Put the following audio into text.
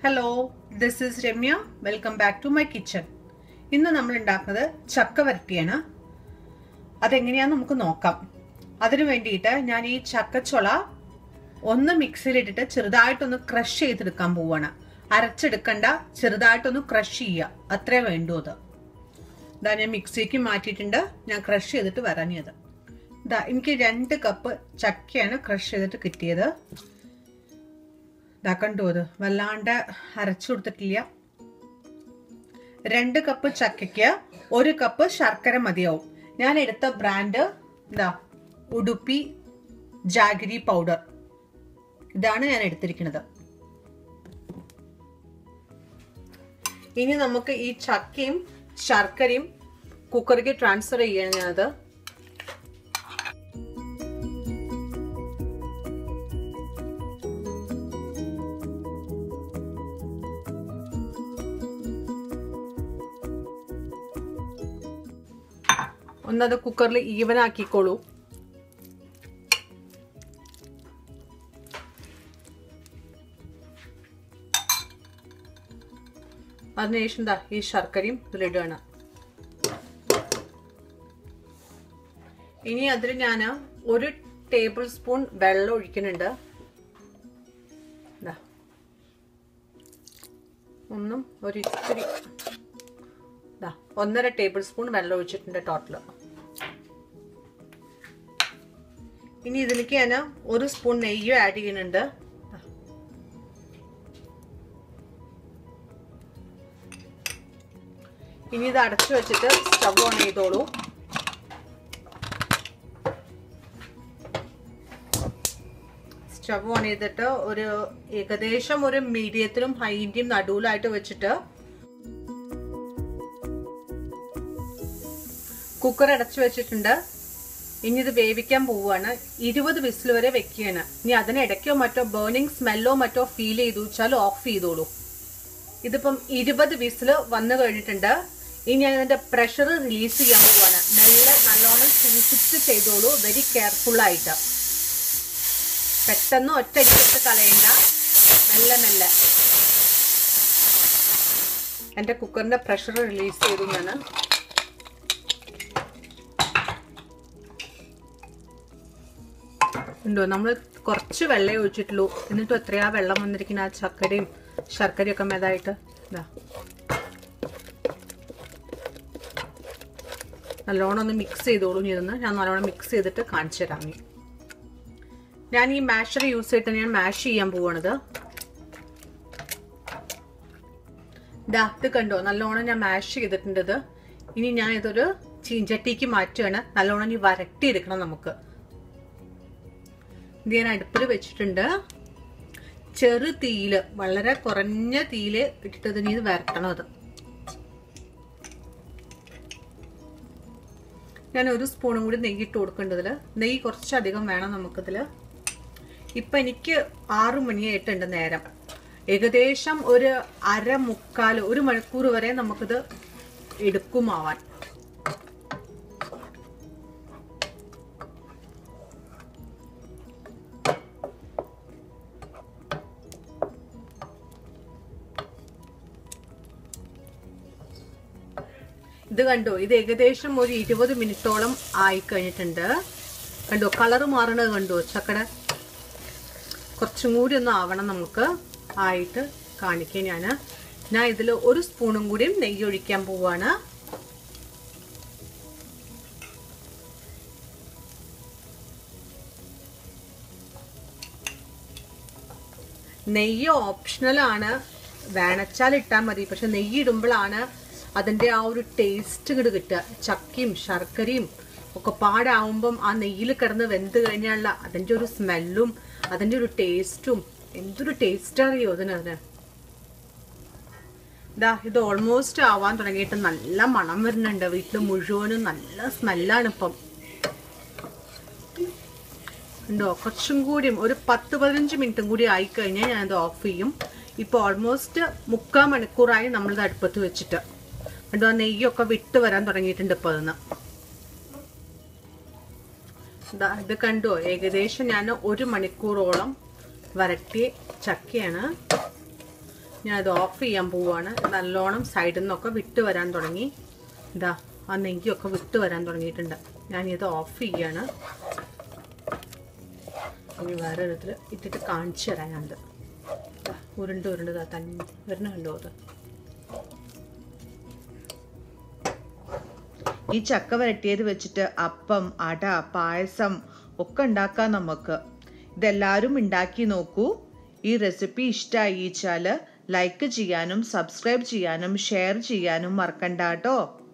hello this is Ramya welcome back to my kitchen ഇന്ന് നമ്മൾ ഉണ്ടാക്കുന്നത് ചക്ക വരട്ടിയാണ് അതെങ്ങനെയാന്ന് നമുക്ക് നോക്കാം അതിനു വേണ്ടിയിട്ട് ഞാൻ ഈ ചക്കച്ചുള ഒന്ന് മിക്സിയിലിട്ടിട്ട് ചെറുതായിട്ടൊന്ന് ക്രഷ് ചെയ്തെടുക്കാൻ പോവാണ് അരച്ചെടുക്കണ്ട ചെറുതായിട്ടൊന്ന് ക്രഷ് ചെയ്യുക അത്രേ വേണ്ടൂ അത് ഇതാ ഞാൻ മിക്സിക്ക് മാറ്റിയിട്ടുണ്ട് ഞാൻ ക്രഷ് ചെയ്തിട്ട് വരാഞ്ഞത് ഇതാ എനിക്ക് രണ്ട് കപ്പ് ചക്കയാണ് ക്രഷ് ചെയ്തിട്ട് കിട്ടിയത് ഇതാ കണ്ടു അത് വല്ലാണ്ട് അരച്ചു കൊടുത്തിട്ടില്ല രണ്ട് കപ്പ് ചക്കയ്ക്ക് ഒരു കപ്പ് ശർക്കര മതിയാവും ഞാൻ എടുത്ത ബ്രാൻഡ് ഇതാ ഉടുപ്പി ജാഗരി പൗഡർ ഇതാണ് ഞാൻ എടുത്തിരിക്കുന്നത് ഇനി നമുക്ക് ഈ ചക്കയും ശർക്കരയും കുക്കറിലേക്ക് ട്രാൻസ്ഫർ ചെയ്യണം ഞാനത് ഒന്നത് കുക്കറിൽ ഈവൻ ആക്കിക്കോളൂ അതിനുശേഷം എന്താ ഈ ശർക്കരയും ഇതിലിടുകയാണ് ഇനി അതിൽ ഞാൻ ഒരു ടേബിൾ സ്പൂൺ വെള്ളം ഒഴിക്കുന്നുണ്ട് ഒന്നും ഒരു ഇത്തിരി ഒന്നര ടേബിൾ സ്പൂൺ വെള്ളം ഒഴിച്ചിട്ടുണ്ട് ടോട്ടൽ ഇനി ഇതിലേക്ക് ഞാൻ ഒരു സ്പൂൺ നെയ്യും ആഡ് ചെയ്യുന്നുണ്ട് ഇനി ഇത് അടച്ചു വെച്ചിട്ട് സ്റ്റവ് ഓൺ ചെയ്തോളൂ സ്റ്റവ് ഓൺ ചെയ്തിട്ട് ഒരു ഏകദേശം ഒരു മീഡിയത്തിലും ഹൈന്റെയും നടുവിലായിട്ട് വെച്ചിട്ട് കുക്കർ അടച്ചു വെച്ചിട്ടുണ്ട് ഇനി ഇത് വേവിക്കാൻ പോവുകയാണ് ഇരുപത് വിസിൽ വരെ വെക്കുകയാണ് ഇനി അതിനിടയ്ക്കോ മറ്റോ ബേണിംഗ് സ്മെല്ലോ മറ്റോ ഫീൽ ചെയ്തു വെച്ചാൽ ഓഫ് ചെയ്തോളൂ ഇതിപ്പം ഇരുപത് വിസിൽ വന്നു കഴിഞ്ഞിട്ടുണ്ട് ഇനി ഞാൻ ഇതിന്റെ പ്രഷർ റിലീസ് ചെയ്യാൻ പോവുകയാണ് നല്ല നല്ലോണം സൂക്ഷിച്ച് ചെയ്തോളൂ വെരി കെയർഫുൾ ആയിട്ട് പെട്ടെന്ന് ഒറ്റയ്ക്കെടുത്ത് കളയണ്ട മെല്ലെ മെല്ലെ എന്റെ കുക്കറിന്റെ പ്രഷർ റിലീസ് ചെയ്തു ഞാൻ ഉണ്ടോ നമ്മൾ കുറച്ച് വെള്ളം ഒഴിച്ചിട്ടുള്ളൂ എന്നിട്ടും എത്രയാ വെള്ളം വന്നിരിക്കുന്ന ആ ചക്കരയും ശർക്കരയും ഒക്കെ മേതായിട്ട് ഇതാ നല്ലോണം ഒന്ന് മിക്സ് ചെയ്തോളൂ ഇരുന്ന് ഞാൻ നല്ലോണം മിക്സ് ചെയ്തിട്ട് കാണിച്ചു തരാം ഞാൻ ഈ മാഷർ യൂസ് ചെയ്തിട്ട് ഞാൻ മാഷ് ചെയ്യാൻ പോവാണിത് ഇതാ ഇത് കണ്ടോ നല്ലോണം ഞാൻ മാഷ് ചെയ്തിട്ടുണ്ട് ഇത് ഇനി ഞാൻ ഇതൊരു ചീഞ്ചട്ടിക്ക് മാറ്റുകയാണ് നല്ലോണം ഇനി വരട്ടി എടുക്കണം നമുക്ക് ഇത് ഞാൻ അടുപ്പിൽ വെച്ചിട്ടുണ്ട് ചെറു തീയില് വളരെ കുറഞ്ഞ തീയില് ഇട്ടിട്ട് ഇനി ഇത് വരട്ടണം അത് ഞാൻ ഒരു സ്പൂണും കൂടി നെയ്യ് ഇട്ട് കൊടുക്കേണ്ടതിൽ നെയ്യ് കുറച്ചധികം വേണം നമുക്കിതിൽ ഇപ്പം എനിക്ക് ആറു മണിയായിട്ടുണ്ട് നേരം ഏകദേശം ഒരു അര മുക്കാൽ ഒരു മണിക്കൂർ വരെ നമുക്കിത് എടുക്കുമാവാൻ ഇത് കണ്ടോ ഇത് ഏകദേശം ഒരു ഇരുപത് മിനിറ്റോളം ആയി കഴിഞ്ഞിട്ടുണ്ട് കണ്ടോ കളർ മാറണത് കണ്ടോ ചക്കട കുറച്ചും കൂടി ഒന്ന് ആവണം നമുക്ക് ആയിട്ട് കാണിക്കാൻ ഞാൻ ഞാൻ ഇതിൽ ഒരു സ്പൂണും കൂടിയും നെയ്യ് ഒഴിക്കാൻ പോവാണ് നെയ്യ് ഓപ്ഷണലാണ് വേണച്ചാൽ ഇട്ടാൽ മതി പക്ഷെ നെയ്യ് ഇടുമ്പോഴാണ് അതിൻ്റെ ആ ഒരു ടേസ്റ്റ് ഇങ്ങോട്ട് കിട്ടുക ചക്കയും ശർക്കരയും ഒക്കെ പാടാവുമ്പം ആ നെയ്യിൽ കിടന്ന് വെന്ത് കഴിഞ്ഞാലുള്ള അതിൻ്റെ ഒരു സ്മെല്ലും അതിൻ്റെ ഒരു ടേസ്റ്റും എന്തൊരു ടേസ്റ്റ് അറിയോ അതിനതിന് ഇതാ ഇത് ഓൾമോസ്റ്റ് ആവാൻ തുടങ്ങിയിട്ട് നല്ല മണം വരുന്നുണ്ട് വീട്ടിൽ മുഴുവനും നല്ല സ്മെല്ലാണ് ഇപ്പം ഉണ്ടോ കുറച്ചും കൂടിയും ഒരു പത്ത് പതിനഞ്ച് മിനിറ്റും കൂടി ആയിക്കഴിഞ്ഞാൽ ഞാനത് ഓഫ് ചെയ്യും ഇപ്പോൾ ഓൾമോസ്റ്റ് മുക്കാൽ മണിക്കൂറായി നമ്മളിത് അടുപ്പത്ത് വെച്ചിട്ട് കണ്ടോ ആ നെയ്യൊക്കെ വിട്ട് വരാൻ തുടങ്ങിയിട്ടുണ്ട് ഇപ്പോൾ അതിന് ഇത് കണ്ടോ ഏകദേശം ഞാൻ ഒരു മണിക്കൂറോളം വരട്ടിയ ചക്കയാണ് ഞാനത് ഓഫ് ചെയ്യാൻ പോവുകയാണ് നല്ലോണം സൈഡിൽ നിന്നൊക്കെ വിട്ട് വരാൻ തുടങ്ങി ഇതാ ആ നെയ്യൊക്കെ വിട്ട് വരാൻ തുടങ്ങിയിട്ടുണ്ട് ഞാനിത് ഓഫ് ചെയ്യാണ് ഇനി വേറെ വിധത്തിൽ ഇട്ടിട്ട് കാണിച്ചു തരാം ഞാനത് ദാ, ഉരുണ്ട് ഉരുണ്ട് ദാ തന്നെ വരുന്നുണ്ടോ അത് ഈ ചക്ക വരട്ടിയത് വെച്ചിട്ട് അപ്പം അട പായസം ഒക്കെ ഉണ്ടാക്കാം നമുക്ക് ഇതെല്ലാവരും ഉണ്ടാക്കി നോക്കൂ ഈ റെസിപ്പി ഇഷ്ടമായിച്ചാൽ ലൈക്ക് ചെയ്യാനും സബ്സ്ക്രൈബ് ചെയ്യാനും ഷെയർ ചെയ്യാനും മറക്കണ്ട കേട്ടോ